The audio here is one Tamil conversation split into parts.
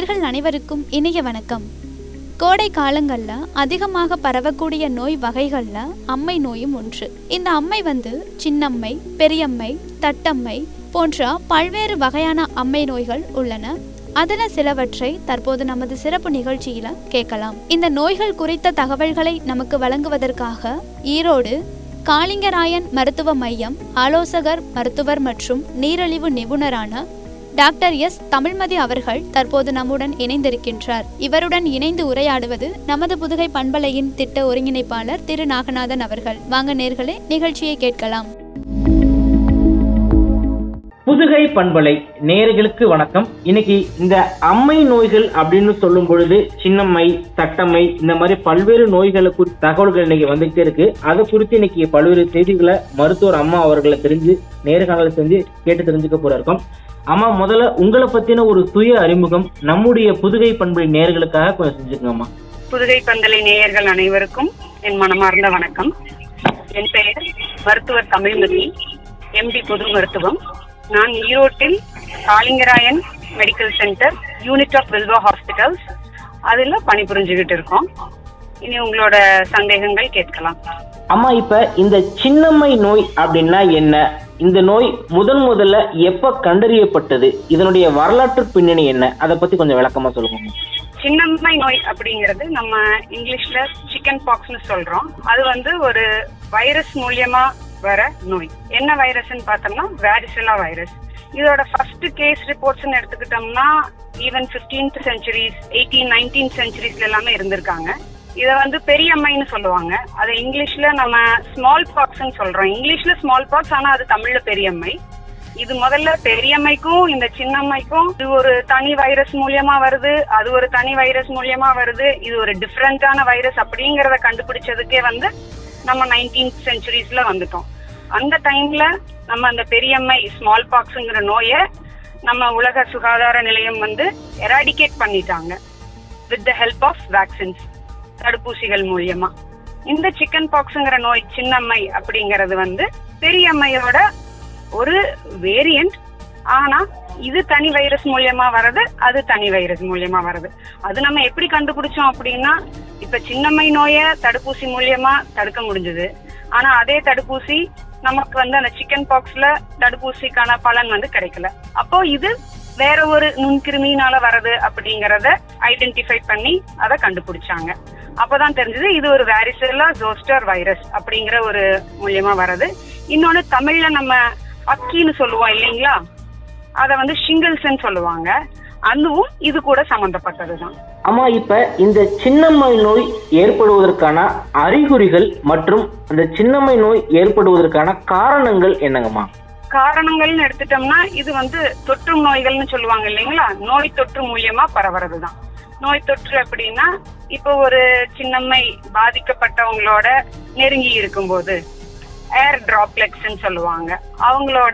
நேர்கள் அனைவருக்கும் இனிய வணக்கம் கோடை காலங்களில் அதிகமாக பரவக்கூடிய நோய் வகைகளில் அம்மை நோயும் ஒன்று இந்த அம்மை வந்து சின்னம்மை பெரியம்மை தட்டம்மை போன்ற பல்வேறு வகையான அம்மை நோய்கள் உள்ளன அதில் சிலவற்றை தற்போது நமது சிறப்பு நிகழ்ச்சியில கேட்கலாம் இந்த நோய்கள் குறித்த தகவல்களை நமக்கு வழங்குவதற்காக ஈரோடு காளிங்கராயன் மருத்துவ மையம் ஆலோசகர் மருத்துவர் மற்றும் நீரிழிவு நிபுணரான டாக்டர் எஸ் தமிழ்மதி அவர்கள் தற்போது நம்முடன் இணைந்திருக்கின்றார் இவருடன் இணைந்து உரையாடுவது நமது புதுகை பண்பலையின் திட்ட ஒருங்கிணைப்பாளர் திரு நாகநாதன் அவர்கள் வாங்க நேர்களே நிகழ்ச்சியை கேட்கலாம் புதுகை பண்பலை நேயர்களுக்கு வணக்கம் இன்னைக்கு இந்த அம்மை நோய்கள் அப்படின்னு சொல்லும் பொழுது சின்னம்மை தட்டம்மை இந்த மாதிரி பல்வேறு நோய்களை குறித்து தகவல்கள் இன்னைக்கு வந்துகிட்டே இருக்கு அதை குறித்து இன்னைக்கு பல்வேறு செய்திகளை மருத்துவர் அம்மா அவர்களை தெரிஞ்சு நேர்காணல் செஞ்சு கேட்டு தெரிஞ்சுக்க போற இருக்கோம் அம்மா முதல்ல உங்களை பத்தின ஒரு சுய அறிமுகம் நம்முடைய புதுகை பண்பலை நேயர்களுக்காக கொஞ்சம் செஞ்சுக்கோங்கம்மா புதுகை பந்தலை நேயர்கள் அனைவருக்கும் என் மனமார்ந்த வணக்கம் என் பெயர் மருத்துவர் தமிழ்மதி எம்டி பொது மருத்துவம் நான் ஈரோட்டில் Kalingarayan medical centre unit of Vilva hospitals அதுல பணிபுரிஞ்சுக்கிட்டு இருக்கோம் இனி உங்களோட சந்தேகங்கள் கேட்கலாம் அம்மா இப்ப இந்த சின்னம்மை நோய் அப்படின்னா என்ன இந்த நோய் முதன் முதல்ல எப்ப கண்டறியப்பட்டது இதனுடைய வரலாற்று பின்னணி என்ன அதை பத்தி கொஞ்சம் விளக்கமா சொல்லுங்க சின்னம்மை நோய் அப்படிங்கிறது நம்ம இங்கிலீஷ்ல சிக்கன் பாக்ஸ்னு சொல்றோம் அது வந்து ஒரு வைரஸ் மூலியமா வர நோய் என்ன வைரஸ்னு பார்த்தோம்னா வேரிசெல்லா வைரஸ் இதோட ஃபர்ஸ்ட் கேஸ் ரிப்போர்ட்ஸ்னு எடுத்துக்கிட்டோம்னா even 15th centuries eighteen nineteen செஞ்சுரிஸ்ல எல்லாமே இருந்திருக்காங்க இத வந்து பெரியம்மைன்னு சொல்லுவாங்க அது இங்கிலீஷ்ல நம்ம ஸ்மால் பாக்ஸ்னு சொல்றோம் இங்கிலீஷ்ல ஸ்மால் பாக்ஸ் ஆனா அது தமிழ்ல பெரியம்மை இது முதல்ல பெரியம்மைக்கும் இந்த சின்னம்மைக்கும் இது ஒரு தனி வைரஸ் மூலியமா வருது அது ஒரு தனி வைரஸ் மூலியமா வருது இது ஒரு டிஃப்ரெண்டான வைரஸ் அப்படிங்கறத கண்டுபிடிச்சதுக்கே வந்து நம்ம நைன்டீன்த் செஞ்சுரிஸ்ல வந்துட்டோம் அந்த டைம்ல நம்ம அந்த பெரியம்மை ஸ்மால் பாக்ஸ்ங்கிற நோயை நம்ம உலக சுகாதார நிலையம் வந்து எராடிகேட் பண்ணிட்டாங்க with the help of vaccines தடுப்பூசிகள் மூலியமா இந்த சிக்கன் பாக்ஸ்ங்கிற நோய் சின்னம்மை அப்படிங்கறது வந்து பெரியம்மையோட ஒரு வேரியன்ட் ஆனா இது தனி வைரஸ் மூலியமா வர்றது அது தனி வைரஸ் மூலியமா வருது அது நம்ம எப்படி கண்டுபிடிச்சோம் அப்படின்னா இப்ப சின்னம்மை நோய தடுப்பூசி மூலியமா தடுக்க முடிஞ்சது ஆனா அதே தடுப்பூசி நமக்கு வந்து அந்த சிக்கன் பாக்ஸ்ல தடுப்பூசிக்கான பலன் வந்து கிடைக்கல அப்போ இது வேற ஒரு நுண்கிருமினால வருது அப்படிங்கறத ஐடென்டிஃபை பண்ணி அதை கண்டுபிடிச்சாங்க அப்பதான் தெரிஞ்சது இது ஒரு வேரிசெல்லா ஜோஸ்டர் வைரஸ் அப்படிங்கிற ஒரு மூலியமா வருது இன்னொன்னு தமிழ்ல நம்ம அக்கின்னு சொல்லுவோம் இல்லைங்களா அத வந்து ஷிங்கிள்ஸ்ன்னு சொல்லுவாங்க அதுவும் இது கூட சம்பந்தப்பட்டதுதான் அம்மா இப்ப இந்த சின்னம்மை நோய் ஏற்படுவதற்கான அறிகுறிகள் மற்றும் அந்த சின்னம்மை நோய் ஏற்படுவதற்கான காரணங்கள் என்னங்கம்மா காரணங்கள்னு எடுத்துட்டோம்னா இது வந்து தொற்று நோய்கள்னு சொல்லுவாங்க இல்லைங்களா நோய் தொற்று மூலியமா பரவுறதுதான் நோய் தொற்று அப்படின்னா இப்போ ஒரு சின்னம்மை பாதிக்கப்பட்டவங்களோட நெருங்கி இருக்கும்போது ஏர் டிராப்லெட்ஸ்ன்னு சொல்லுவாங்க அவங்களோட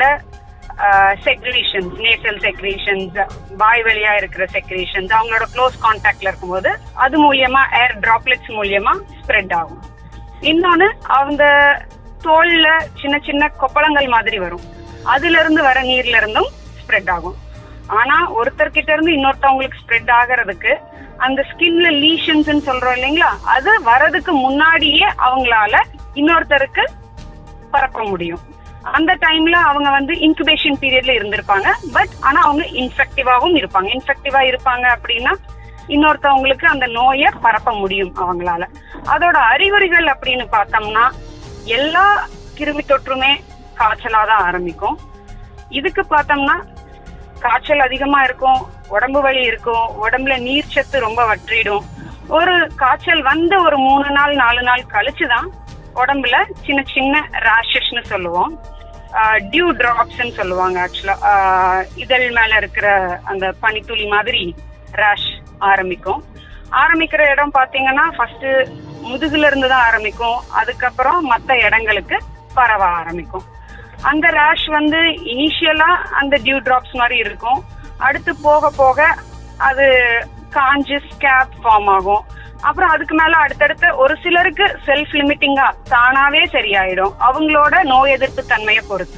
செக்ரீஷன்ஸ் நேசல் செக்ரீஷன்ஸ் வாய் வழியா இருக்கிற செக்ரீஷன்ஸ் அவங்களோட க்ளோஸ் கான்டாக்ட்ல இருக்கும்போது அது மூலியமா ஏர் டிராப்லெட்ஸ் மூலியமா ஸ்ப்ரெட் ஆகும் இன்னொன்னு அவங்க தோல்ல சின்ன சின்ன கொப்பளங்கள் மாதிரி வரும் அதுல இருந்து வர நீர்ல இருந்தும் ஸ்ப்ரெட் ஆகும் ஆனா ஒருத்தர் கிட்ட இருந்து இன்னொருத்தவங்களுக்கு ஸ்ப்ரெட் ஆகிறதுக்கு அந்த ஸ்கின்ல லீஷன்ஸ் சொல்றோம் இல்லைங்களா அது வரதுக்கு முன்னாடியே அவங்களால இன்னொருத்தருக்கு பரப்ப முடியும் அந்த டைம்ல அவங்க வந்து இன்குபேஷன் பீரியட்ல இருந்திருப்பாங்க பட் ஆனா அவங்க இன்ஃபெக்டிவாவும் இருப்பாங்க இன்ஃபெக்டிவா இருப்பாங்க அப்படின்னா இன்னொருத்தவங்களுக்கு அந்த நோயை பரப்ப முடியும் அவங்களால அதோட அறிகுறிகள் அப்படின்னு பார்த்தோம்னா எல்லா கிருமி தொற்றுமே காய்ச்சலா தான் ஆரம்பிக்கும் இதுக்கு பார்த்தோம்னா காய்ச்சல் அதிகமா இருக்கும் உடம்பு வலி இருக்கும் உடம்புல நீர் சத்து ரொம்ப வற்றிடும் ஒரு காய்ச்சல் வந்து ஒரு மூணு நாள் நாலு நாள் கழிச்சுதான் உடம்புல சின்ன சின்ன ரேஷஸ்னு சொல்லுவோம் டியூ டிராப்ஸ்ன்னு சொல்லுவாங்க ஆக்சுவலா இதழ் மேல இருக்கிற அந்த பனித்துளி மாதிரி ரேஷ் ஆரம்பிக்கும் ஆரம்பிக்கிற இடம் பாத்தீங்கன்னா ஃபர்ஸ்ட் முதுகுல இருந்து தான் ஆரம்பிக்கும் அதுக்கப்புறம் மத்த இடங்களுக்கு பரவ ஆரம்பிக்கும் அந்த ரேஷ் வந்து இனிஷியலா அந்த டியூ டிராப்ஸ் மாதிரி இருக்கும் அடுத்து போக போக அது காஞ்சு ஸ்கேப் ஃபார்ம் ஆகும் அப்புறம் அதுக்கு மேல அடுத்தடுத்து ஒரு சிலருக்கு செல்ஃப் லிமிட்டிங்கா தானாவே சரியாயிடும் அவங்களோட நோய் எதிர்ப்பு தன்மையை பொறுத்து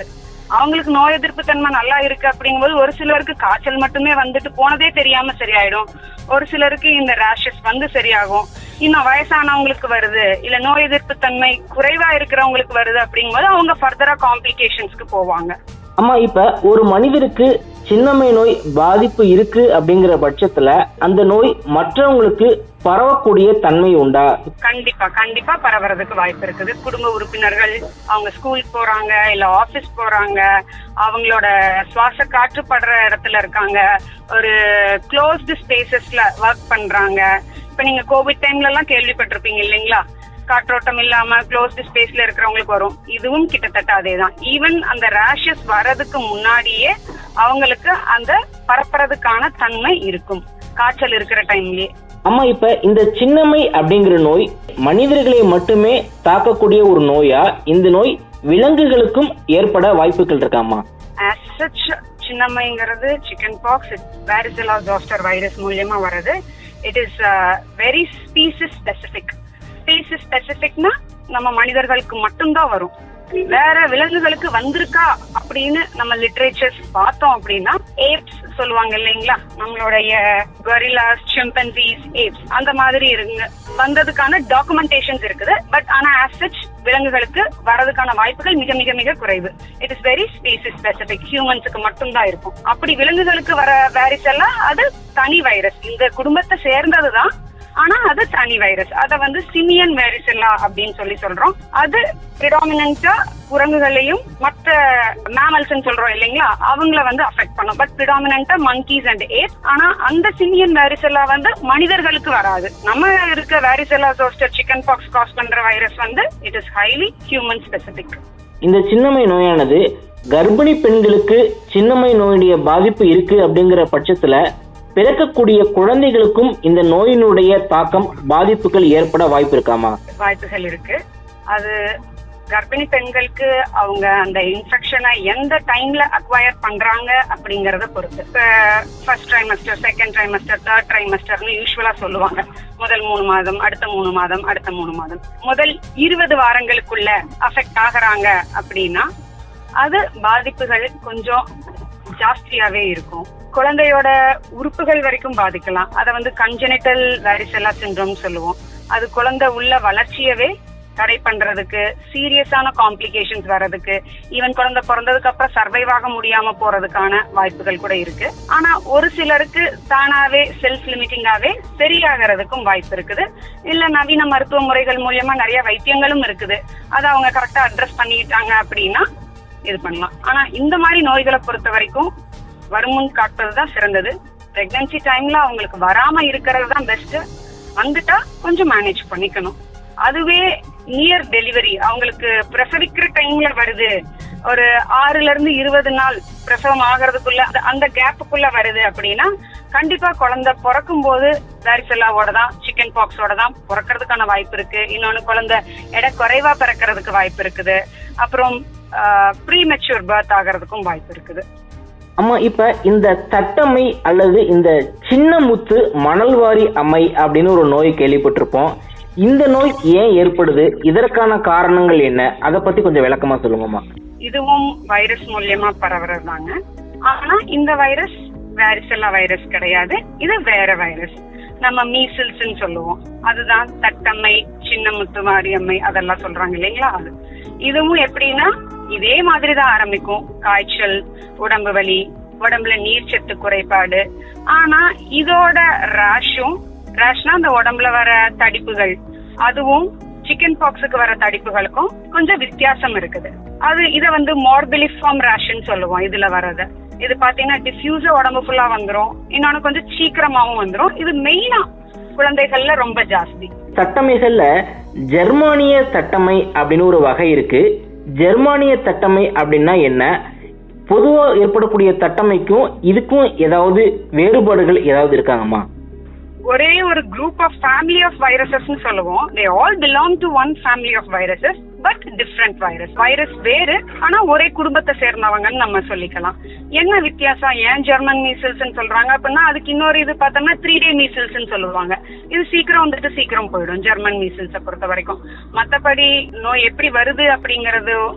அவங்களுக்கு நோய் எதிர்ப்பு தன்மை நல்லா இருக்கு அப்படிங்கும்போது ஒரு சிலருக்கு காய்ச்சல் மட்டுமே வந்துட்டு போனதே தெரியாம சரியாயிடும் ஒரு சிலருக்கு இந்த ரேஷஸ் வந்து சரியாகும் இன்னும் வயசானவங்களுக்கு வருது இல்ல நோய் எதிர்ப்பு தன்மை குறைவா இருக்கிறவங்களுக்கு வருது அப்படிங்கும்போது அவங்க ஃபர்தரா காம்ப்ளிகேஷன்ஸ்க்கு போவாங்க அம்மா இப்ப ஒரு மனிதருக்கு சின்னம்மை நோய் பாதிப்பு இருக்கு அப்படிங்கிற பட்சத்துல அந்த நோய் மற்றவங்களுக்கு பரவக்கூடிய தன்மை உண்டா கண்டிப்பா கண்டிப்பா பரவறதுக்கு வாய்ப்பு இருக்குது குடும்ப உறுப்பினர்கள் அவங்க ஸ்கூல் போறாங்க இல்ல ஆபீஸ் போறாங்க அவங்களோட சுவாச காற்று படுற இடத்துல இருக்காங்க ஒரு க்ளோஸ்டு ஸ்பேசஸ்ல ஒர்க் பண்றாங்க இப்ப நீங்க கோவிட் டைம்ல எல்லாம் கேள்விப்பட்டிருப்பீங்க இல்லைங்களா காற்றோட்டம் இல்லாம க்ளோஸ்டு ஸ்பேஸ்ல இருக்கிறவங்களுக்கு வரும் இதுவும் கிட்டத்தட்ட அதேதான் ஈவன் அந்த ரேஷஸ் வர்றதுக்கு முன்னாடியே அவங்களுக்கு அந்த பரப்புறதுக்கான தன்மை இருக்கும் காய்ச்சல் இருக்கிற டைம்லயே அம்மா இப்ப இந்த சின்னம்மை அப்படிங்கிற நோய் மனிதர்களை மட்டுமே தாக்கக்கூடிய ஒரு நோயா இந்த நோய் விலங்குகளுக்கும் ஏற்பட வாய்ப்புகள் இருக்காமா as such சின்னம்மைங்கிறது chicken pox varicella zoster virus மூலியமா வருது it is very species specific species ஸ்பெசிபிக்னா நம்ம மனிதர்களுக்கு மட்டும்தான் வரும் வேற விலங்குகளுக்கு வந்திருக்கா அப்படின்னு நம்ம லிட்ரேச்சர்ஸ் பார்த்தோம் அப்படின்னா ஏப்ஸ் சொல்லுவாங்க இல்லைங்களா நம்மளுடைய கொரிலாஸ் சிம்பன்சிஸ் ஏப்ஸ் அந்த மாதிரி இருங்க வந்ததுக்கான டாக்குமெண்டேஷன்ஸ் இருக்குது பட் ஆனா ஆஸ் சச் விலங்குகளுக்கு வரதுக்கான வாய்ப்புகள் மிக மிக மிக குறைவு it is very species specific ஹியூமன்ஸுக்கு மட்டும்தான் இருக்கும் அப்படி விலங்குகளுக்கு வர வைரஸ் எல்லாம் அது தனி வைரஸ் இந்த குடும்பத்தை சேர்ந்ததுதான் ஆனா அது தனி வைரஸ் அத வந்து சிமியன் வைரஸ்லா அப்படின்னு சொல்லி சொல்றோம் அது பிரிடாமினா குரங்குகளையும் மற்ற மேமல்ஸ் சொல்றோம் இல்லைங்களா அவங்கள வந்து அஃபெக்ட் பண்ணும் பட் பிரிடாமினா மங்கீஸ் அண்ட் ஏப் ஆனா அந்த சிமியன் வைரஸ்லா வந்து மனிதர்களுக்கு வராது நம்ம இருக்க வைரஸ்லா சோஸ்டர் சிக்கன் பாக்ஸ் காஸ் பண்ற வைரஸ் வந்து it is highly human specific இந்த சின்னம்மை நோயானது கர்ப்பிணி பெண்களுக்கு சின்னம்மை நோயுடைய பாதிப்பு இருக்கு அப்படிங்கிற பட்சத்துல பிறக்கக்கூடிய குழந்தைகளுக்கும் இந்த நோயினுடைய தாக்கம் பாதிப்புகள் ஏற்பட வாய்ப்பு இருக்காமா வாய்ப்புகள் இருக்கு அது கர்ப்பிணி பெண்களுக்கு அவங்க அந்த இன்ஃபெக்ஷனை எந்த டைம்ல அக்வயர் பண்றாங்க அப்படிங்கறத பொறுத்து இப்ப first trimester second trimester third ட்ரைமஸ்டர்னு யூஸ்வலா சொல்லுவாங்க முதல் மூணு மாதம் அடுத்த மூணு மாதம் அடுத்த மூணு மாதம் முதல் இருபது வாரங்களுக்குள்ள அஃபெக்ட் ஆகுறாங்க அப்படின்னா அது பாதிப்புகள் கொஞ்சம் ஜாஸ்தியாவே இருக்கும் குழந்தையோட உறுப்புகள் வரைக்கும் பாதிக்கலாம் அதை வந்து கன்ஜெனிட்டல் வேரிசெல்லா சிண்ட்ரோம் சொல்லுவோம் அது குழந்தை உள்ள வளர்ச்சியவே தடை பண்றதுக்கு சீரியஸான காம்ப்ளிகேஷன்ஸ் வர்றதுக்கு ஈவன் குழந்தை பிறந்ததுக்கு அப்புறம் சர்வைவ் ஆக முடியாம போறதுக்கான வாய்ப்புகள் கூட இருக்கு ஆனா ஒரு சிலருக்கு தானாவே செல்ஃப் லிமிட்டிங்காவே சரியாகிறதுக்கும் வாய்ப்பு இருக்குது இல்ல நவீன மருத்துவ முறைகள் மூலியமா நிறைய வைத்தியங்களும் இருக்குது அதை அவங்க கரெக்டா அட்ரஸ் பண்ணிக்கிட்டாங்க அப்படின்னா இது பண்ணலாம் ஆனா இந்த மாதிரி நோய்களை பொறுத்த வரைக்கும் வருமுன் காட்டுறது தான் சிறந்தது பிரெக்னன்சி டைம்ல அவங்களுக்கு வராம இருக்கிறது தான் பெஸ்ட் வந்துட்டா கொஞ்சம் மேனேஜ் பண்ணிக்கணும் அதுவே நியர் டெலிவரி அவங்களுக்கு பிரசவிக்கிற டைம்ல வருது ஒரு ஆறுல இருந்து இருபது நாள் பிரசவம் ஆகிறதுக்குள்ள அந்த- அந்த கேப்புக்குள்ள வருது அப்படின்னா கண்டிப்பா குழந்தை பிறக்கும் போது தாரிசெல்லாவோட தான் சிக்கன் பாக்ஸோட தான் பிறக்கிறதுக்கான வாய்ப்பு இருக்கு இன்னொன்னு குழந்தை எடை குறைவா பிறக்கிறதுக்கு வாய்ப்பு இருக்குது அப்புறம் ப்ரீ மெச்சூர் பர்த் ஆகிறதுக்கும் வாய்ப்பு இருக்குது அம்மா இப்ப இந்த தட்டம்மை அல்லது இந்த சின்ன முத்து மணல்வாரி அம்மை அப்படின்னு ஒரு நோய் கேள்விப்பட்டிருப்போம் இந்த நோய் ஏன் ஏற்படுது இதற்கான காரணங்கள் என்ன அதை பத்தி கொஞ்சம் விளக்கமா சொல்லுங்கம்மா இதுவும் வைரஸ் மூலியமா பரவுறதுதாங்க ஆனா இந்த வைரஸ் வேரிசெல்லா வைரஸ் கிடையாது இது வேற வைரஸ் நம்ம மீசில்ஸ் சொல்லுவோம் அதுதான் தட்டம்மை சின்ன முத்து மாரியம்மை அதெல்லாம் சொல்றாங்க இல்லைங்களா அது இதுவும் எப்படின்னா இதே மாதிரி தான் ஆரம்பிக்கும் காய்ச்சல் உடம்பு வலி உடம்புல நீர்ச்சத்து குறைபாடு ஆனா இதோட ரேஷும் ரேஷ்னா அந்த உடம்புல வர தடிப்புகள் அதுவும் சிக்கன் பாக்ஸுக்கு வர தடிப்புகளுக்கும் கொஞ்சம் வித்தியாசம் இருக்குது அது இத வந்து மார்பிலிஃபார்ம் ரேஷன் சொல்லுவோம் இதுல வரத இது பாத்தீங்கன்னா டிஃப்யூஸா உடம்பு ஃபுல்லா வந்துரும் இன்னொன்னு கொஞ்சம் சீக்கிரமாவும் வந்துரும் இது மெயினா குழந்தைகள்ல ரொம்ப ஜாஸ்தி தட்டமைகள்ல ஜெர்மானிய தட்டமை அப்படின்னு ஒரு வகை இருக்கு ஜெர்மானிய தட்டமை அப்படின்னா என்ன பொதுவா ஏற்படக்கூடிய தட்டமைக்கும் இதுக்கும் ஏதாவது வேறுபாடுகள் ஏதாவது இருக்காங்கம்மா ஒரே ஒரு group of family of viruses சொல்லுவோம் they all belong to one family of viruses but different virus virus வேறு ஆனா ஒரே குடும்பத்தை சேர்ந்தவங்கன்னு நம்ம சொல்லிக்கலாம் என்ன வித்தியாசம் ஏன் ஜெர்மன் மீசல்ஸ் சொல்றாங்க அப்படின்னா அதுக்கு இன்னொரு இது பார்த்தோம்னா த்ரீ டே மீசல்ஸ் சொல்லுவாங்க இது சீக்கிரம் வந்துட்டு சீக்கிரம் போயிடும் ஜெர்மன் மீசல்ஸை பொறுத்த வரைக்கும் மத்தபடி நோய் எப்படி வருது அப்படிங்கறது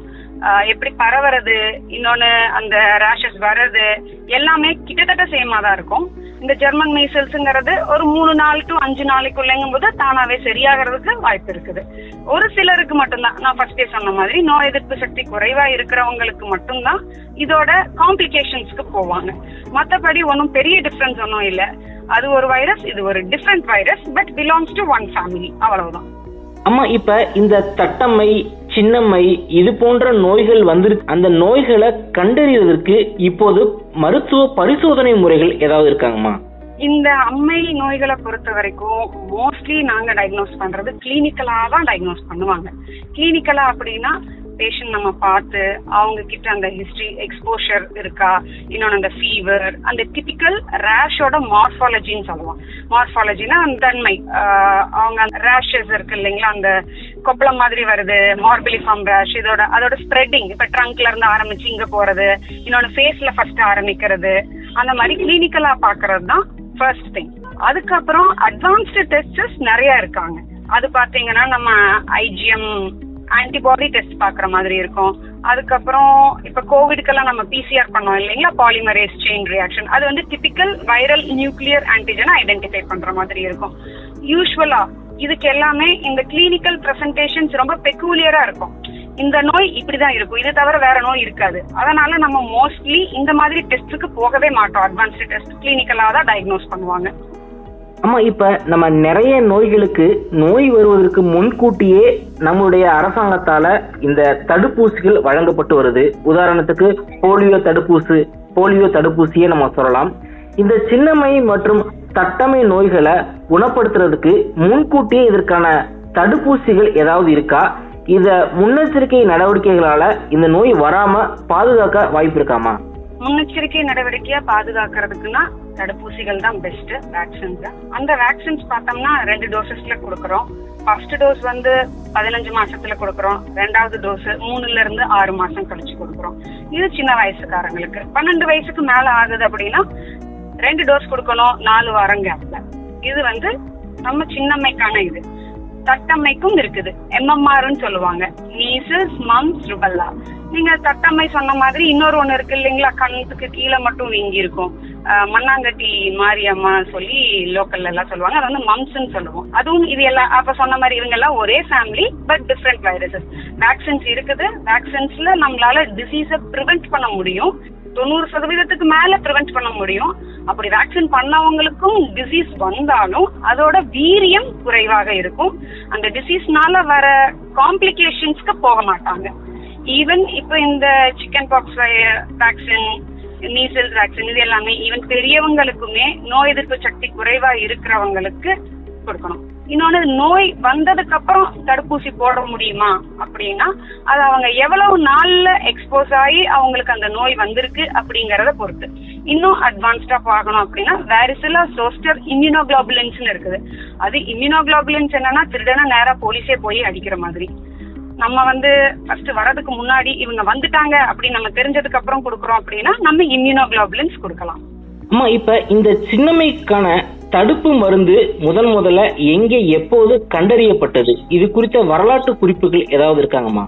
ஆஹ் எப்படி பரவறது இன்னொன்னு அந்த ரேஷஸ் வர்றது எல்லாமே கிட்டத்தட்ட சேமா தான் இருக்கும் இந்த ஜெர்மன் மீசல்ஸ்ங்கிறது ஒரு மூணு நாள் டு அஞ்சு நாளைக்குள்ளங்கும் போது தானாவே சரியாகிறதுக்கு வாய்ப்பு இருக்குது ஒரு சிலருக்கு மட்டும்தான் நான் ஃபர்ஸ்டே சொன்ன மாதிரி நோய் எதிர்ப்பு சக்தி குறைவா இருக்கிறவங்களுக்கு மட்டும்தான் இதோட காம்ப்ளிகேஷன்ஸ்க்கு போவாங்க மத்தபடி ஒன்றும் பெரிய டிஃபரன்ஸ் ஒன்றும் இல்லை அது ஒரு வைரஸ் இது ஒரு different virus but belongs to one family அவ்வளவுதான் அம்மா இப்ப இந்த தட்டம்மை சின்னம்மை இது போன்ற நோய்கள் வந்திருக்கு அந்த நோய்களை கண்டறிவதற்கு இப்போது மருத்துவ பரிசோதனை முறைகள் ஏதாவது இருக்காங்கம்மா இந்த அம்மை நோய்களை பொறுத்த வரைக்கும் மோஸ்ட்லி நாங்க டயக்னோஸ் பண்றது கிளினிக்கலா தான் டயக்னோஸ் பண்ணுவாங்க கிளினிக்கலா அப்படின்னா பேஷண்ட் நம்ம பார்த்து அவங்க கிட்ட அந்த ஹிஸ்டரி எக்ஸ்போஷர் இருக்கா இன்னொன்று அந்த ஃபீவர் அந்த டிபிக்கல் ரேஷோட மார்ஃபாலஜின்னு சொல்லுவோம் மார்ஃபாலஜினா அந்த தன்மை ஆஹ் அவங்க ரேஷஸ் இருக்கு இல்லைங்களா அந்த கொப்பளம் மாதிரி வருது மார்பிலிஃபார்ம் ரேஷ் இதோட அதோட ஸ்ப்ரெட்டிங் இப்ப ட்ரங்க்ல இருந்து ஆரம்பிச்சு இங்க போறது இன்னொன்னு ஃபேஸ்ல ஃபர்ஸ்ட் ஆரம்பிக்கிறது அந்த மாதிரி கிளினிக்கலா பாக்குறது தான் ஃபர்ஸ்ட் திங் அதுக்கப்புறம் அட்வான்ஸ்டு டெஸ்டஸ் நிறைய இருக்காங்க அது பாத்தீங்கன்னா நம்ம ஐஜிஎம் ஆன்டிபாடி டெஸ்ட் பாக்குற மாதிரி இருக்கும் அதுக்கப்புறம் இப்ப கோவிட்க்கெல்லாம் நம்ம பிசிஆர் பண்ணோம் இல்லைங்களா பாலிமரேஸ் செயின் ரியாக்ஷன் அது வந்து டிபிக்கல் வைரல் நியூக்ளியர் ஆன்டிஜனை ஐடென்டிஃபை பண்ற மாதிரி இருக்கும் யூஸ்வலா இதுக்கு எல்லாமே இந்த கிளினிக்கல் பிரசன்டேஷன்ஸ் ரொம்ப பெக்கூலியரா இருக்கும் இந்த நோய் இப்படிதான் இருக்கும் இது தவிர வேற நோய் இருக்காது அதனால நம்ம மோஸ்ட்லி இந்த மாதிரி டெஸ்ட்டுக்கு போகவே மாட்டோம் அட்வான்ஸ்டு டெஸ்ட் கிளினிக்கலா தான் டயக்னோஸ் பண்ணுவாங்க அம்மா இப்ப நம்ம நிறைய நோய்களுக்கு நோய் வருவதற்கு முன்கூட்டியே நம்மளுடைய அரசாங்கத்தால இந்த தடுப்பூசிகள் வழங்கப்பட்டு வருது உதாரணத்துக்கு போலியோ தடுப்பூசி போலியோ தடுப்பூசியை நம்ம சொல்லலாம் இந்த சின்னம்மை மற்றும் தட்டமை நோய்களை குணப்படுத்துறதுக்கு முன்கூட்டியே இதற்கான தடுப்பூசிகள் ஏதாவது இருக்கா இத முன்னெச்சரிக்கை நடவடிக்கைகளால இந்த நோய் வராம பாதுகாக்க வாய்ப்பு இருக்காமா முன்னெச்சரிக்கை நடவடிக்கையா பாதுகாக்கிறதுக்குன்னா தடுப்பூசிகள் தான் பெஸ்ட் வேக்சின்ஸ் அந்த வேக்சின்ஸ் பார்த்தோம்னா ரெண்டு டோசஸ்ல கொடுக்கறோம் ஃபர்ஸ்ட் டோஸ் வந்து பதினஞ்சு மாசத்துல கொடுக்கறோம் ரெண்டாவது டோஸ் மூணுல இருந்து ஆறு மாசம் கழிச்சு கொடுக்கறோம் இது சின்ன வயசுக்காரங்களுக்கு பன்னெண்டு வயசுக்கு மேல ஆகுது அப்படின்னா ரெண்டு டோஸ் கொடுக்கணும் நாலு வாரம் கேப்ல இது வந்து நம்ம சின்னம்மைக்கான இது தட்டம்மைக்கும் இருக்குது எம்எம்ஆர்னு சொல்லுவாங்க மீசல்ஸ் மம்ஸ் ருபல்லா நீங்க தட்டம்மை சொன்ன மாதிரி இன்னொரு ஒண்ணு இருக்கு இல்லைங்களா கண்ணுக்கு கீழே மட்டும் வீங்கி இருக்கும் அஹ் மண்ணாங்கட்டி மாரியம்மா சொல்லி லோக்கல்ல எல்லாம் சொல்லுவாங்க அது வந்து மம்ஸ்ன்னு சொல்லுவோம் அதுவும் இது எல்லாம் அப்ப சொன்ன மாதிரி இவங்க எல்லாம் ஒரே family but different viruses vaccines இருக்குது வேக்சின்ஸ்ல நம்மளால டிசீஸை ப்ரிவென்ட் பண்ண முடியும் தொண்ணூறு சதவீதத்துக்கு மேல ப்ரிவென்ட் பண்ண முடியும் அப்படி வேக்சின் பண்ணவங்களுக்கும் டிசீஸ் வந்தாலும் அதோட வீரியம் குறைவாக இருக்கும் அந்த டிசீஸ்னால வர காம்ப்ளிகேஷன்ஸ்க்கு போக மாட்டாங்க ஈவன் இப்போ இந்த chicken pox vaccine measles vaccine இது எல்லாமே ஈவன் பெரியவங்களுக்குமே நோய் எதிர்ப்பு சக்தி குறைவா இருக்கிறவங்களுக்கு கொடுக்கணும் இன்னொன்னு நோய் வந்ததுக்கு அப்புறம் தடுப்பூசி போட முடியுமா அப்படின்னா அது அவங்க எவ்வளவு நாள்ல எக்ஸ்போஸ் ஆகி அவங்களுக்கு அந்த நோய் வந்திருக்கு அப்படிங்கறத பொறுத்து இன்னும் அட்வான்ஸ்டா பார்க்கணும் அப்படின்னா வேரிசிலா சோஸ்டர் இம்யூனோகுளோபுலின்ஸ் இருக்குது அது இம்யூனோகுளோபுலின்ஸ் என்னன்னா திருடனா நேரா போலீஸே போய் அடிக்கிற மாதிரி நம்ம வந்து ஃபர்ஸ்ட் வரதுக்கு முன்னாடி இவங்க வந்துட்டாங்க அப்படின்னு நம்ம தெரிஞ்சதுக்கு அப்புறம் கொடுக்குறோம் அப்படின்னா நம்ம இம்யூனோகுளோபுலின்ஸ் கொடுக்கலாம் அம்மா இப்ப இந்த சின்னம்மைக்கான தடுப்பு மருந்து முதன் முதல்ல எங்கே எப்போது கண்டறியப்பட்டது இது குறித்த வரலாற்று குறிப்புகள் ஏதாவது இருக்காங்கம்மா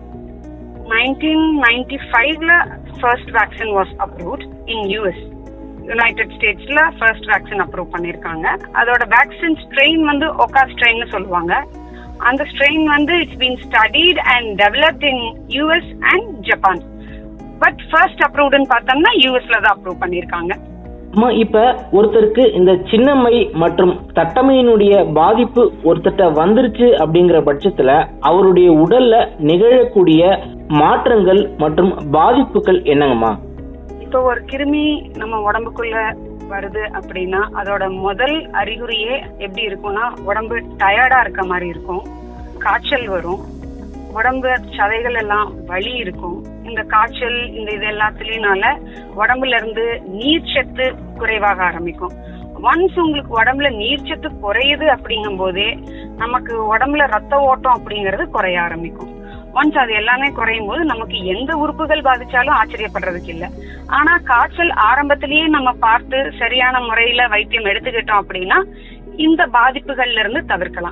நைன்டீன் நைன்டி ஃபைவ்ல first vaccine was approved in US United ஸ்டேட்ஸ்ல ஃபர்ஸ்ட் வேக்சின் அப்ரூவ் பண்ணிருக்காங்க அதோட வேக்சின் ஸ்ட்ரெயின் வந்து ஒகா ஸ்ட்ரெயின் சொல்லுவாங்க அந்த ஸ்ட்ரெயின் வந்து it's been studied and developed in US and Japan but first அப்ரூவ்டுன்னு பார்த்தோம்னா யூஎஸ்ல தான் அப்ரூவ் பண்ணிருக்காங்க அம்மா இப்ப ஒருத்தருக்கு இந்த சின்னம்மை மற்றும் தட்டமையினுடைய பாதிப்பு ஒருத்தர்ட்ட வந்துருச்சு அப்படிங்கிற பட்சத்துல அவருடைய உடல்ல நிகழக்கூடிய மாற்றங்கள் மற்றும் பாதிப்புகள் என்னங்கம்மா இப்போ ஒரு கிருமி நம்ம உடம்புக்குள்ள வருது அப்படின்னா அதோட முதல் அறிகுறியே எப்படி இருக்கும்னா உடம்பு டயர்டா இருக்க மாதிரி இருக்கும் காய்ச்சல் வரும் உடம்பு சதைகள் எல்லாம் வலி இருக்கும் இந்த காய்ச்சல் இந்த இது எல்லாத்துலயும்னால உடம்புல இருந்து நீர்ச்சத்து குறைவாக ஆரம்பிக்கும் ஒன்ஸ் உங்களுக்கு உடம்புல நீர்ச்சத்து குறையுது அப்படிங்கும் போதே நமக்கு உடம்புல ரத்த ஓட்டம் அப்படிங்கிறது குறைய ஆரம்பிக்கும் ஒன்ஸ் அது எல்லாமே குறையும் போது நமக்கு எந்த உறுப்புகள் பாதிச்சாலும் ஆச்சரியப்படுறதுக்கு இல்ல ஆனா காய்ச்சல் ஆரம்பத்திலேயே நம்ம பார்த்து சரியான முறையில வைத்தியம் எடுத்துக்கிட்டோம் அப்படின்னா இந்த பாதிப்புகள்ல இருந்து தவிர்க்கலாம்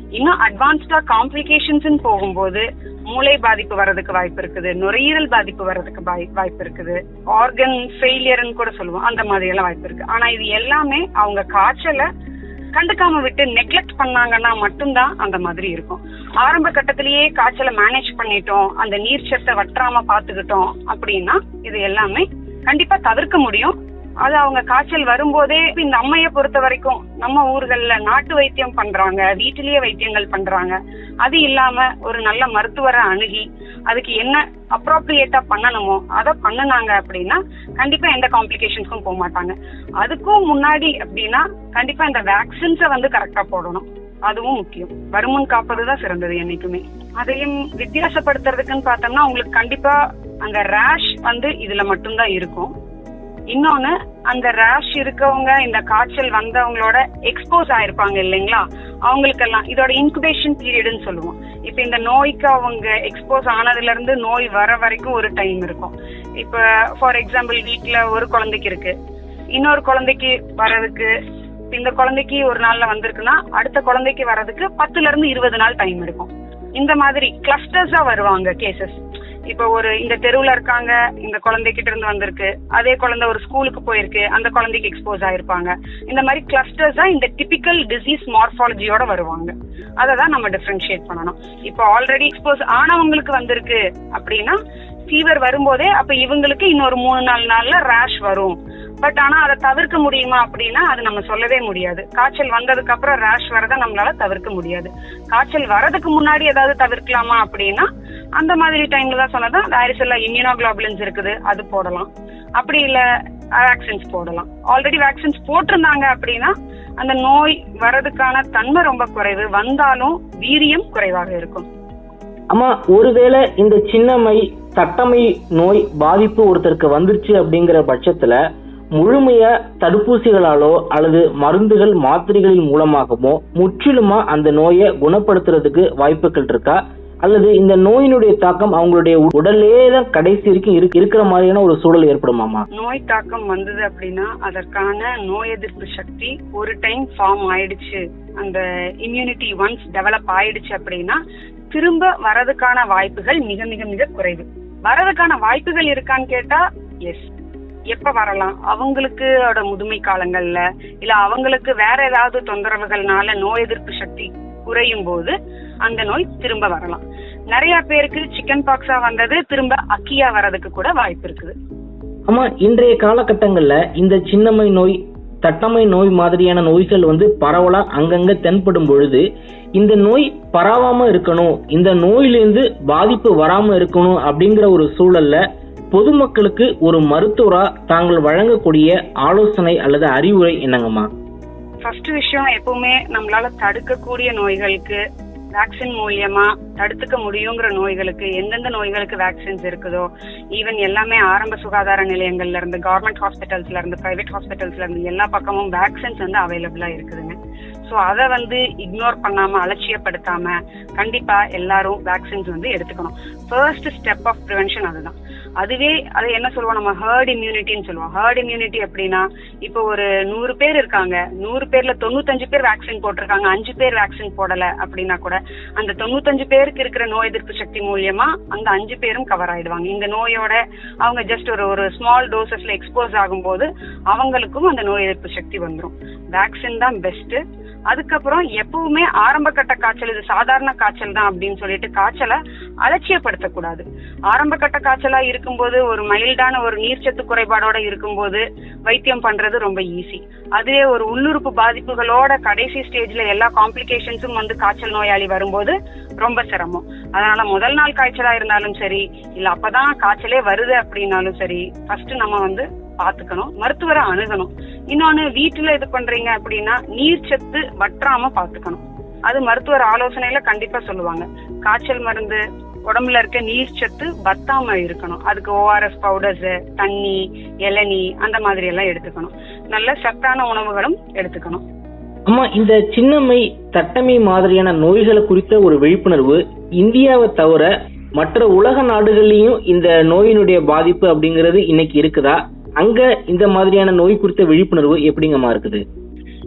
இன்னும் அட்வான்ஸ்டா காம்ப்ளிகேஷன்ஸ் போகும்போது மூளை பாதிப்பு வர்றதுக்கு வாய்ப்பு இருக்குது நுரையீரல் பாதிப்பு வர்றதுக்கு வாய்- வாய்ப்பு இருக்குது ஆர்கன் ஃபெயிலியர்னு கூட சொல்லுவோம் அந்த மாதிரி எல்லாம் வாய்ப்பு இருக்கு ஆனா இது எல்லாமே அவங்க காய்ச்சலை கண்டுக்காம விட்டு நெக்லெக்ட் பண்ணாங்கன்னா மட்டும்தான் அந்த மாதிரி இருக்கும் ஆரம்ப கட்டத்திலேயே காய்ச்சலை மேனேஜ் பண்ணிட்டோம் அந்த நீர்ச்சத்தை வற்றாம பாத்துக்கிட்டோம் அப்படின்னா இது எல்லாமே கண்டிப்பா தவிர்க்க முடியும் அது அவங்க காய்ச்சல் வரும்போதே இந்த அம்மைய பொறுத்த வரைக்கும் நம்ம ஊர்கள்ல நாட்டு வைத்தியம் பண்றாங்க வீட்டிலேயே வைத்தியங்கள் பண்றாங்க அது இல்லாம ஒரு நல்ல மருத்துவரை அணுகி அதுக்கு என்ன அப்ரோப்ரியேட்டா பண்ணணுமோ அதை பண்ணுனாங்க அப்படின்னா கண்டிப்பா எந்த காம்ப்ளிகேஷன்ஸ்க்கும் போக மாட்டாங்க அதுக்கும் முன்னாடி அப்படின்னா கண்டிப்பா இந்த வேக்சின்ஸை வந்து கரெக்டா போடணும் அதுவும் முக்கியம் வருமுன் காப்பதுதான் சிறந்தது என்னைக்குமே அதையும் வித்தியாசப்படுத்துறதுக்குன்னு பார்த்தோம்னா உங்களுக்கு கண்டிப்பா அந்த ரேஷ் வந்து இதுல மட்டும்தான் இருக்கும் இன்னொன்னு அந்த ரேஷ் இருக்கவங்க இந்த காய்ச்சல் வந்தவங்களோட எக்ஸ்போஸ் ஆயிருப்பாங்க இல்லைங்களா அவங்களுக்கெல்லாம் இதோட இன்குபேஷன் பீரியட்னு சொல்லுவோம் இப்ப இந்த நோய்க்கு அவங்க எக்ஸ்போஸ் ஆனதுல இருந்து நோய் வர வரைக்கும் ஒரு டைம் இருக்கும் இப்ப ஃபார் எக்ஸாம்பிள் வீட்ல ஒரு குழந்தைக்கு இருக்கு இன்னொரு குழந்தைக்கு வர்றதுக்கு இப்ப இந்த குழந்தைக்கு ஒரு நாள்ல வந்திருக்குன்னா அடுத்த குழந்தைக்கு வர்றதுக்கு பத்துல இருந்து இருபது நாள் டைம் இருக்கும் இந்த மாதிரி கிளஸ்டர்ஸா வருவாங்க கேசஸ் இப்ப ஒரு இந்த தெருவுல இருக்காங்க இந்த குழந்தைகிட்ட இருந்து வந்திருக்கு அதே குழந்தை ஒரு ஸ்கூலுக்கு போயிருக்கு அந்த குழந்தைக்கு எக்ஸ்போஸ் ஆயிருப்பாங்க இந்த மாதிரி கிளஸ்டர்ஸா இந்த டிபிக்கல் டிசீஸ் மார்பாலஜியோட வருவாங்க அதை தான் நம்ம டிஃபரன்ஷியேட் பண்ணணும் இப்போ ஆல்ரெடி எக்ஸ்போஸ் ஆனவங்களுக்கு வந்திருக்கு அப்படின்னா ஃபீவர் வரும்போதே அப்ப இவங்களுக்கு இன்னொரு மூணு நாலு நாள்ல ரேஷ் வரும் பட் ஆனா அதை தவிர்க்க முடியுமா அப்படின்னா அது நம்ம சொல்லவே முடியாது காய்ச்சல் வந்ததுக்கு அப்புறம் ரேஷ் வரதை நம்மளால தவிர்க்க முடியாது காய்ச்சல் வரதுக்கு முன்னாடி ஏதாவது தவிர்க்கலாமா அப்படின்னா அந்த மாதிரி டைம்ல தான் சொன்னதான் வேரிசெல்லா இம்யூனோகுளோபுலின்ஸ் இருக்குது அது போடலாம் அப்படி இல்ல வேக்சின்ஸ் போடலாம் ஆல்ரெடி வேக்சின்ஸ் போட்டிருந்தாங்க அப்படின்னா அந்த நோய் வரதுக்கான தன்மை ரொம்ப குறைவு வந்தாலும் வீரியம் குறைவாக இருக்கும் அம்மா ஒருவேளை இந்த சின்னம்மை தட்டமை நோய் பாதிப்பு ஒருத்தருக்கு வந்துருச்சு அப்படிங்கிற பட்சத்துல முழுமையா தடுப்பூசிகளாலோ அல்லது மருந்துகள் மாத்திரைகளின் மூலமாகவோ முற்றிலுமா அந்த நோயை குணப்படுத்துறதுக்கு வாய்ப்புகள் இருக்கா அல்லது இந்த நோயினுடைய தாக்கம் அவங்களுடைய உடல்லே தான் கடைசி வரைக்கும் இருக்கு- இருக்கிற மாதிரியான ஒரு சூழல் ஏற்படுமாமா நோய் தாக்கம் வந்தது அப்படின்னா அதற்கான நோய் எதிர்ப்பு சக்தி ஒரு டைம் ஃபார்ம் ஆயிடுச்சு அந்த இம்யூனிட்டி ஒன்ஸ் டெவலப் ஆயிடுச்சு அப்படின்னா திரும்ப வரதுக்கான வாய்ப்புகள் மிக மிக மிக குறைவு வரதுக்கான வாய்ப்புகள் இருக்கான்னு கேட்டா எஸ் எப்ப வரலாம் அவங்களுக்கு அதோட முதுமை காலங்கள்ல இல்ல அவங்களுக்கு வேற ஏதாவது தொந்தரவுகள்னால நோய் எதிர்ப்பு சக்தி குறையும் போது அந்த நோய் திரும்ப வரலாம் நிறைய பேருக்கு சிக்கன் பாக்ஸா வந்தது திரும்ப அக்கியா வரதுக்கு கூட வாய்ப்பு இருக்குது ஆமா இன்றைய காலகட்டங்கள்ல இந்த சின்னம்மை நோய் தட்டம்மை நோய் மாதிரியான நோய்கள் வந்து பரவலா அங்கங்க தென்படும் பொழுது இந்த நோய் பரவாம இருக்கணும் இந்த நோயிலிருந்து பாதிப்பு வராம இருக்கணும் அப்படிங்கிற ஒரு சூழல்ல பொதுமக்களுக்கு ஒரு மருத்துவரா தாங்கள் வழங்கக்கூடிய ஆலோசனை அல்லது அறிவுரை என்னங்கம்மா ஃபர்ஸ்ட் விஷயம் எப்பவுமே நம்மளால தடுக்கக்கூடிய நோய்களுக்கு வேக்சின் மூலியமா தடுத்துக்க முடியுங்கிற நோய்களுக்கு எந்தெந்த நோய்களுக்கு வேக்சின்ஸ் இருக்குதோ ஈவன் எல்லாமே ஆரம்ப சுகாதார நிலையங்கள்ல இருந்து கவர்மெண்ட் ஹாஸ்பிட்டல்ஸ்ல இருந்து பிரைவேட் ஹாஸ்பிட்டல்ஸ்ல இருந்து எல்லா பக்கமும் வேக்சின்ஸ் வந்து அவைலபிளா இருக்குதுங்க ஸோ அதை வந்து இக்னோர் பண்ணாம அலட்சியப்படுத்தாம கண்டிப்பா எல்லாரும் வேக்சின்ஸ் வந்து எடுத்துக்கணும் ஃபர்ஸ்ட் ஸ்டெப் ஆஃப் ப்ரிவென்ஷன் அதுதான் அதுவே அது என்ன சொல்லுவோம் நம்ம ஹர்ட் இம்யூனிட்டின்னு சொல்லுவோம் ஹர்ட் இம்யூனிட்டி அப்படின்னா இப்போ ஒரு நூறு பேர் இருக்காங்க நூறு பேர்ல தொண்ணூத்தஞ்சு பேர் வேக்சின் போட்டிருக்காங்க அஞ்சு பேர் வேக்சின் போடல அப்படின்னா கூட அந்த தொண்ணூத்தஞ்சு பேருக்கு இருக்கிற நோய் எதிர்ப்பு சக்தி மூலியமா அந்த அஞ்சு பேரும் கவர் ஆயிடுவாங்க இந்த நோயோட அவங்க ஜஸ்ட் ஒரு ஒரு ஸ்மால் டோசஸ்ல எக்ஸ்போஸ் ஆகும்போது அவங்களுக்கும் அந்த நோய் எதிர்ப்பு சக்தி வந்துடும் வேக்சின் தான் பெஸ்ட் அதுக்கப்புறம் எப்பவுமே ஆரம்ப கட்ட காய்ச்சல் இது சாதாரண காய்ச்சல் தான் அப்படின்னு சொல்லிட்டு காய்ச்சலை அலட்சியப்படுத்தக்கூடாது ஆரம்ப கட்ட காய்ச்சலா இருக்கும்போது ஒரு மைல்டான ஒரு நீர்ச்சத்து குறைபாடோட இருக்கும்போது வைத்தியம் பண்றது ரொம்ப ஈஸி அதுவே ஒரு உள்ளுறுப்பு பாதிப்புகளோட கடைசி ஸ்டேஜ்ல எல்லா காம்ப்ளிகேஷன்ஸும் வந்து காய்ச்சல் நோயாளி வரும்போது ரொம்ப சிரமம் அதனால முதல் நாள் காய்ச்சலா இருந்தாலும் சரி இல்ல அப்பதான் காய்ச்சலே வருது அப்படின்னாலும் சரி ஃபர்ஸ்ட் நம்ம வந்து பாத்துக்கணும் மருத்துவரை அணுகணும் இன்னொன்னு வீட்டுல இது பண்றீங்க அப்படின்னா நீர்ச்சத்து வற்றாம பாத்துக்கணும் அது மருத்துவர் ஆலோசனையில கண்டிப்பா சொல்லுவாங்க காய்ச்சல் மருந்து உடம்புல இருக்க நீர்ச்சத்து வத்தாம இருக்கணும் அதுக்கு ஓஆர்எஸ் பவுடர்ஸ் தண்ணி இளநீ அந்த மாதிரி எல்லாம் எடுத்துக்கணும் நல்ல சத்தான உணவுகளும் எடுத்துக்கணும் அம்மா இந்த சின்னம்மை தட்டமை மாதிரியான நோய்களை குறித்த ஒரு விழிப்புணர்வு இந்தியாவை தவிர மற்ற உலக நாடுகள்லயும் இந்த நோயினுடைய பாதிப்பு அப்படிங்கிறது இன்னைக்கு இருக்குதா அங்க இந்த மாதிரியான நோய் குறித்த விழிப்புணர்வு எப்படிங்கம்மா இருக்குது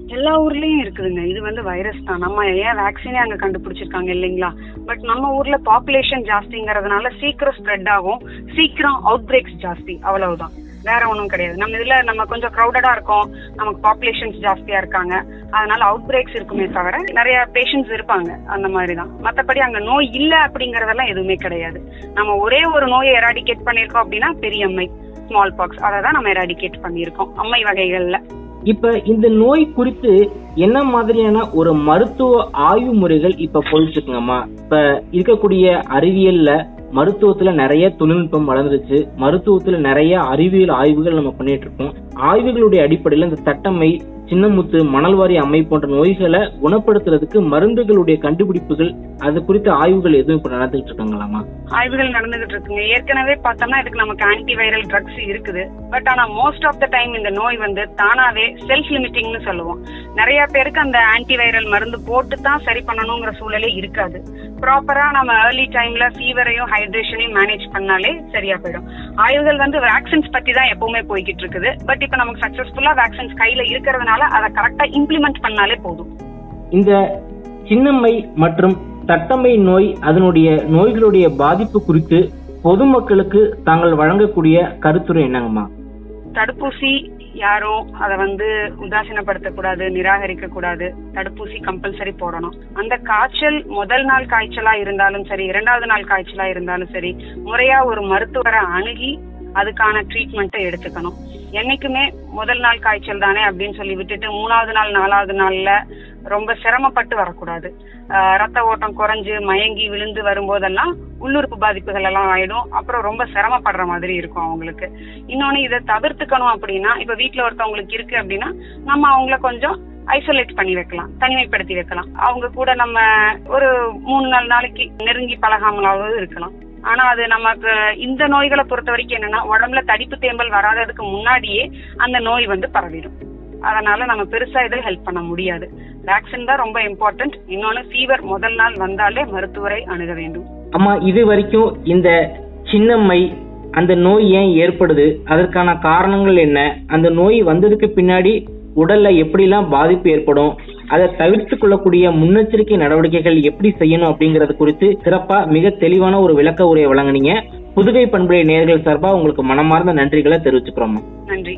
எல்லா ஊர்லயும் இருக்குதுங்க இது வந்து வைரஸ் தான் நம்ம ஏன் வேக்சினே அங்க கண்டுபிடிச்சிருக்காங்க இல்லைங்களா பட் நம்ம ஊர்ல பாப்புலேஷன் ஜாஸ்திங்கிறதுனால சீக்கிரம் ஸ்ப்ரெட் ஆகும் சீக்கிரம் அவுட் பிரேக்ஸ் ஜாஸ்தி அவ்வளவுதான் வேற ஒன்றும் கிடையாது நம்ம இதுல நம்ம கொஞ்சம் க்ரௌடடா இருக்கோம் நமக்கு பாப்புலேஷன்ஸ் ஜாஸ்தியா இருக்காங்க அதனால அவுட் பிரேக்ஸ் இருக்குமே தவிர நிறைய பேஷண்ட்ஸ் இருப்பாங்க அந்த மாதிரி தான் மற்றபடி அங்க நோய் இல்ல அப்படிங்கறதெல்லாம் எதுவுமே கிடையாது நம்ம ஒரே ஒரு நோயை எராடிகேட் பண்ணியிருக்கோம் அப்படின்னா பெரியம்மை ஸ்மால் பாக்ஸ் அதை தான் நம்ம எராடிகேட் பண்ணியிருக்கோம் அம்மை வகைகள்ல இப்ப இந்த நோய் குறித்து என்ன மாதிரியான ஒரு மருத்துவ ஆய்வு முறைகள் இப்ப போயிட்டு இருக்குங்கம்மா இப்ப இருக்கக்கூடிய அறிவியல்ல மருத்துவத்துல நிறைய தொழில்நுட்பம் வளர்ந்துருச்சு மருத்துவத்துல நிறைய அறிவியல் ஆய்வுகள் நம்ம பண்ணிட்டு இருக்கோம் ஆய்வுகளுடைய அடிப்படையில் இந்த தட்டம்மை சின்னமுத்து மணல்வாரி அம்மை போன்ற நோய்களை குணப்படுத்துறதுக்கு மருந்துகளுடைய கண்டுபிடிப்புகள் அது குறித்த ஆய்வுகள் எதுவும் இப்ப நடந்துகிட்டு இருக்காங்களாமா ஆய்வுகள் நடந்துகிட்டு இருக்குங்க ஏற்கனவே பார்த்தோம்னா இதுக்கு நமக்கு ஆன்டி வைரல் ட்ரக்ஸ் இருக்குது பட் ஆனா மோஸ்ட் ஆஃப் த டைம் இந்த நோய் வந்து தானாவே செல்ஃப் லிமிட்டிங்னு சொல்லுவோம் நிறைய பேருக்கு அந்த ஆன்டி வைரல் மருந்து போட்டு தான் சரி பண்ணணுங்கிற சூழலே இருக்காது ப்ராப்பரா நம்ம ஏர்லி டைம்ல ஃபீவரையும் ஹைட்ரேஷனையும் மேனேஜ் பண்ணாலே சரியா போயிடும் ஆய்வுகள் வந்து வேக்சின்ஸ் பத்தி தான் எப்பவுமே போய்கிட்டு இருக்குது பட் இப்போ நமக்கு சக்சஸ்ஃபுல்லா வேக்சின்ஸ் கையில இருக்கிறதுனால அதை கரெக்டா இம்ப்ளிமெண்ட் பண்ணாலே போதும் இந்த சின்னம்மை மற்றும் தட்டம்மை நோய் அதனுடைய நோய்களுடைய பாதிப்பு குறித்து பொதுமக்களுக்கு தாங்கள் வழங்கக்கூடிய கருத்துரை என்னங்கம்மா தடுப்பூசி யாரும் அதை வந்து உதாசீனப்படுத்த கூடாது நிராகரிக்க கூடாது தடுப்பூசி கம்பல்சரி போடணும் அந்த காய்ச்சல் முதல் நாள் காய்ச்சலா இருந்தாலும் சரி இரண்டாவது நாள் காய்ச்சலா இருந்தாலும் சரி முறையா ஒரு மருத்துவரை அணுகி அதுக்கான ட்ரீட்மெண்ட்டை எடுத்துக்கணும் என்னைக்குமே முதல் நாள் காய்ச்சல் தானே அப்படின்னு சொல்லி விட்டுட்டு மூணாவது நாள் நாலாவது நாள்ல ரொம்ப சிரமப்பட்டு வரக்கூடாது ஆஹ் ரத்த ஓட்டம் குறைஞ்சு மயங்கி விழுந்து வரும்போதெல்லாம் உள்ளுறுப்பு பாதிப்புகள் எல்லாம் ஆயிடும் அப்புறம் ரொம்ப சிரமப்படுற மாதிரி இருக்கும் அவங்களுக்கு இன்னொன்னு இதை தவிர்த்துக்கணும் அப்படின்னா இப்ப வீட்ல ஒருத்தவங்களுக்கு இருக்கு அப்படின்னா நம்ம அவங்கள கொஞ்சம் ஐசோலேட் பண்ணி வைக்கலாம் தனிமைப்படுத்தி வைக்கலாம் அவங்க கூட நம்ம ஒரு மூணு நாலு நாளைக்கு நெருங்கி பழகாமலாவது இருக்கலாம் ஆனா அது நமக்கு இந்த நோய்களை பொறுத்த வரைக்கும் என்னன்னா உடம்புல தடிப்பு தேம்பல் வராததுக்கு முன்னாடியே அந்த நோய் வந்து பரவிடும் அதனால நம்ம பெருசா இதில் ஹெல்ப் பண்ண முடியாது வேக்சின் தான் ரொம்ப இம்பார்ட்டன்ட் இன்னொன்னு ஃபீவர் முதல் நாள் வந்தாலே மருத்துவரை அணுக வேண்டும் அம்மா இது வரைக்கும் இந்த சின்னம்மை அந்த நோய் ஏன் ஏற்படுது அதற்கான காரணங்கள் என்ன அந்த நோய் வந்ததுக்கு பின்னாடி உடல்ல எப்படிலாம் பாதிப்பு ஏற்படும் அதை தவிர்த்து கொள்ளக்கூடிய முன்னெச்சரிக்கை நடவடிக்கைகள் எப்படி செய்யணும் அப்படிங்கறது குறித்து சிறப்பா மிக தெளிவான ஒரு விளக்க உரையை வழங்குனீங்க புதுகை பண்புடைய நேர்கள் சார்பா உங்களுக்கு மனமார்ந்த நன்றிகளை தெரிவிச்சுக்கிறோம் நன்றி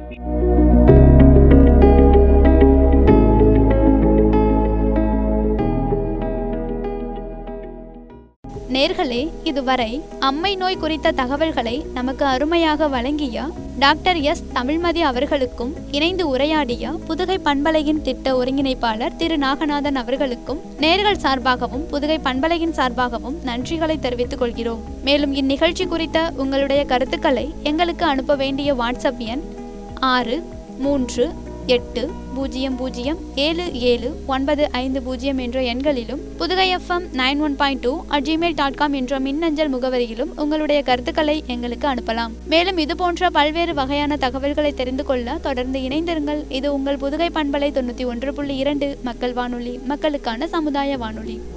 நேர்களே இதுவரை அம்மை நோய் குறித்த தகவல்களை நமக்கு அருமையாக வழங்கிய டாக்டர் எஸ் தமிழ்மதி அவர்களுக்கும் இணைந்து உரையாடிய புதுகை பண்பலையின் திட்ட ஒருங்கிணைப்பாளர் திரு நாகநாதன் அவர்களுக்கும் நேர்கள் சார்பாகவும் புதுகை பண்பலையின் சார்பாகவும் நன்றிகளை தெரிவித்துக் கொள்கிறோம் மேலும் இந்நிகழ்ச்சி குறித்த உங்களுடைய கருத்துக்களை எங்களுக்கு அனுப்ப வேண்டிய வாட்ஸ்அப் எண் ஆறு மூன்று எட்டு பூஜ்ஜியம் பூஜ்ஜியம் ஏழு ஏழு ஒன்பது ஐந்து பூஜ்ஜியம் என்ற எண்களிலும் Pudugai FM nine one point two at Gmail dot com என்ற மின்னஞ்சல் முகவரியிலும் உங்களுடைய கருத்துக்களை எங்களுக்கு அனுப்பலாம் மேலும் இது போன்ற பல்வேறு வகையான தகவல்களை தெரிந்து கொள்ள தொடர்ந்து இணைந்திருங்கள் இது உங்கள் புதுகை பண்பலை தொண்ணூற்றி ஒன்று புள்ளி இரண்டு மக்கள் வானொலி மக்களுக்கான சமுதாய வானொலி